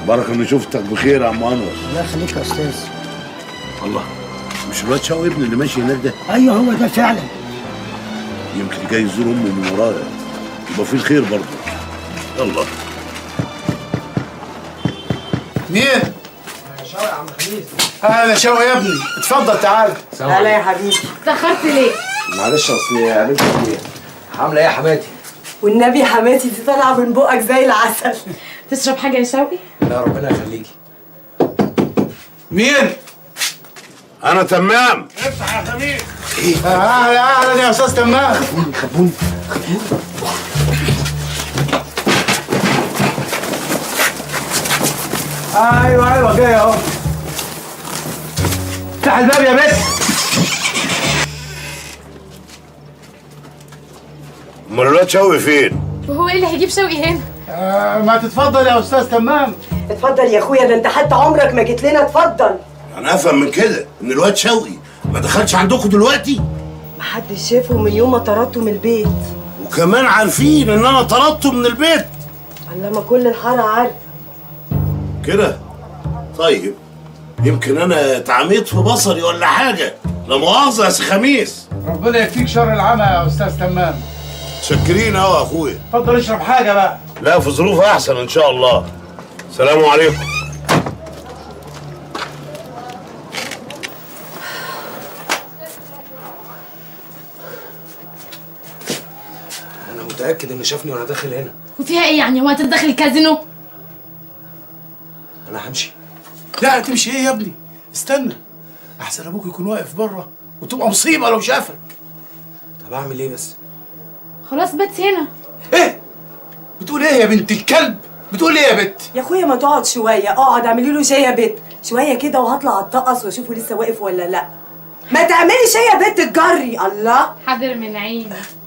بركة اني شفتك بخير يا عم انور الله يخليك يا استاذ الله مش الواد شوقي ابن اللي ماشي هناك ده ايوه هو ده فعلا يمكن جاي يزور امه من ورايا يبقى في الخير برضه يلا مين؟ شوقي يا عم خميس اهلا شوقي يا ابني اتفضل تعال هلا يا حبيبي اتأخرت ليه؟ معلش اصل يا بنت اخويا عامله ايه يا حماتي؟ والنبي يا حماتي دي طالعه من بقك زي العسل تشرب حاجة يا شوقي؟ لا ربنا يخليكي مين؟ انا تمام اهلا اهلا يا استاذ تمام ايوه ايوه جاي اهو افتح الباب يا بنت امال الواد شوقي فين؟ وهو ايه اللي هيجيب شوقي هنا؟ آه ما تتفضل يا استاذ تمام اتفضل يا اخويا ده انت حتى عمرك ما جيت لنا اتفضل انا افهم من كده ان الواد شوقي ما دخلش عندكم دلوقتي محدش شافه من يوم ما طردته من البيت وكمان عارفين ان انا طردته من البيت الله ما كل الحاره عارف كده طيب يمكن انا اتعميت في بصري ولا حاجه لا مؤاخذه يا سي خميس ربنا يكفيك شر العمى يا استاذ تمام متشكرين قوي يا اخويا اتفضل اشرب حاجه بقى لا في ظروف احسن ان شاء الله سلام عليكم انا متاكد انه شافني وانا داخل هنا وفيها ايه يعني هو هتتدخل الكازينو؟ انا همشي لا تمشي ايه يا ابني استنى احسن ابوك يكون واقف بره وتبقى مصيبه لو شافك طب اعمل ايه بس خلاص بات هنا ايه بتقول ايه يا بنت الكلب بتقول ايه يا بنت يا اخويا ما تقعد شويه اقعد اعملي له شاي يا بت شويه كده وهطلع اتطقص واشوفه لسه واقف ولا لا ما تعملي شاي يا بت تجري الله حاضر من عيني